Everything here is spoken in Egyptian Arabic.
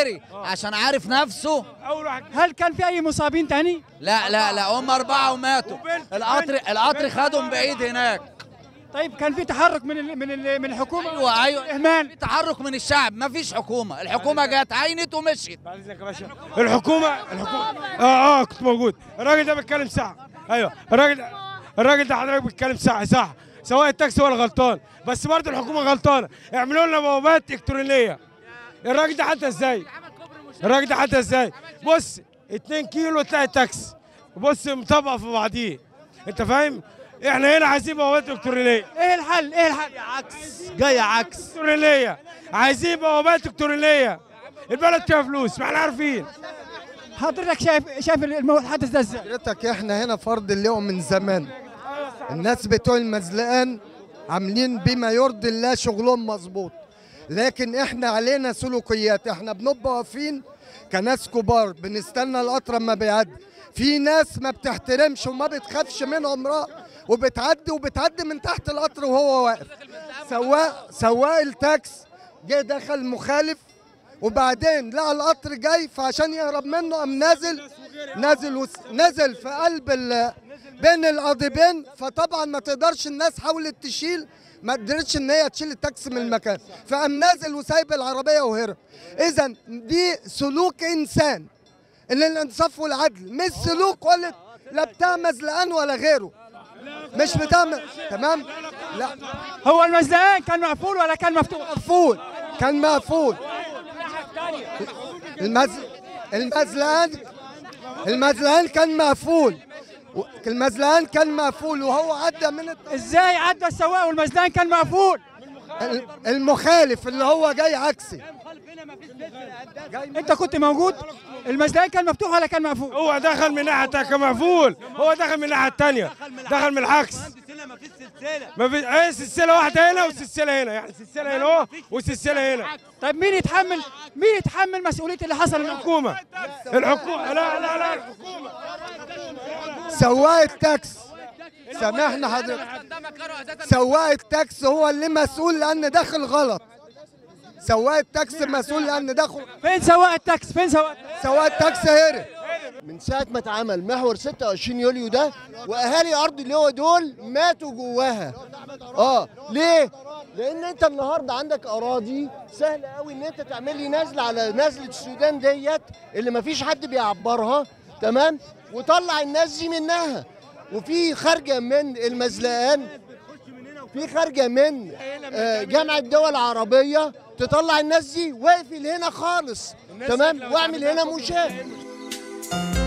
جري عشان عارف نفسه اول واحد هل كان في اي مصابين تاني؟ لا لا لا هم أربعة وماتوا وبنت- القطر بنت- القطر بنت خدهم بعيد هناك طيب كان في تحرك من ال من ال من الحكومه ايوه ايوه اهمال في تحرك من الشعب ما فيش حكومه الحكومه جت عينت ومشيت بعد اذنك يا باشا الحكومه الحكومه اه اه كنت موجود الراجل ده بيتكلم صح ايوه الراجل ده الراجل ده حضرتك بيتكلم صح صح سواق التاكسي هو اللي غلطان بس برضه الحكومه غلطانه اعملوا لنا بوابات الكترونيه الراجل ده حتى ازاي الراجل ده حتى ازاي بص 2 كيلو تلاقي تاكسي بص مطبق في بعضيه انت فاهم احنا هنا عايزين بوابات الكترونيه ايه الحل؟ ايه الحل؟ عكس جاي عكس الكترونيه عايزين بوابات الكترونيه البلد فيها فلوس ما احنا عارفين حضرتك شايف شايف المو- الحدث ده ازاي؟ حضرتك احنا هنا فرض اللواء من زمان الناس بتوع المزلقان عاملين بما يرضي الله شغلهم مظبوط لكن احنا علينا سلوكيات احنا بنبقى واقفين كناس كبار بنستنى القطر اما بيعدي في ناس ما بتحترمش وما بتخافش من عمرها وبتعدي وبتعدي من تحت القطر وهو واقف سواق سواق التاكس جه دخل مخالف وبعدين لقى القطر جاي فعشان يهرب منه قام نازل نازل وس... نزل في قلب ال... بين القضيبين فطبعا ما تقدرش الناس حاولت تشيل ما قدرتش ان هي تشيل التاكسي من المكان فقام نازل وسايب العربيه وهرب اذا دي سلوك انسان ان الانصاف والعدل مش سلوك ولا لا بتاع مزلقان ولا غيره مش بتاع م- تمام لا هو المزلقان كان مقفول ولا كان مفتوح؟ مقفول كان مقفول المز... المزلقان المزلقان كان مقفول و- المزلقان كان مقفول وهو عدى من الت- ازاي عدى السواق والمزلقان كان مقفول؟ ال- المخالف اللي هو جاي عكسي انت كنت موجود؟ المزلقان كان مفتوح ولا كان مقفول؟ هو دخل من ناحيه كان مقفول هو دخل من الناحيه الثانيه دخل من العكس ما في ايه سلسله واحده هنا وسلسله هنا يعني سلسله هنا اهو وسلسله هنا طيب مين يتحمل مين يتحمل مسؤوليه اللي حصل النهارده؟ الحكومه الحكومه لا لا لا الحكومه سواق التاكس سامحنا حضرتك سواق التاكس هو اللي مسؤول لان داخل غلط سواق التاكس مسؤول لان داخل فين سواق التاكس؟ فين سواق التاكس؟ سواق التاكس هرب من ساعة ما اتعمل محور 26 يوليو ده واهالي ارض اللواء دول ماتوا جواها. اه ليه؟ لان انت النهارده عندك اراضي سهل قوي ان انت تعمل لي نزله على نزله السودان ديت اللي ما فيش حد بيعبرها تمام؟ وطلع الناس دي منها. وفي خارجه من المزلقان في خارجه من آه، جامعه دول العربيه تطلع الناس دي واقفل هنا خالص تمام واعمل هنا مشاه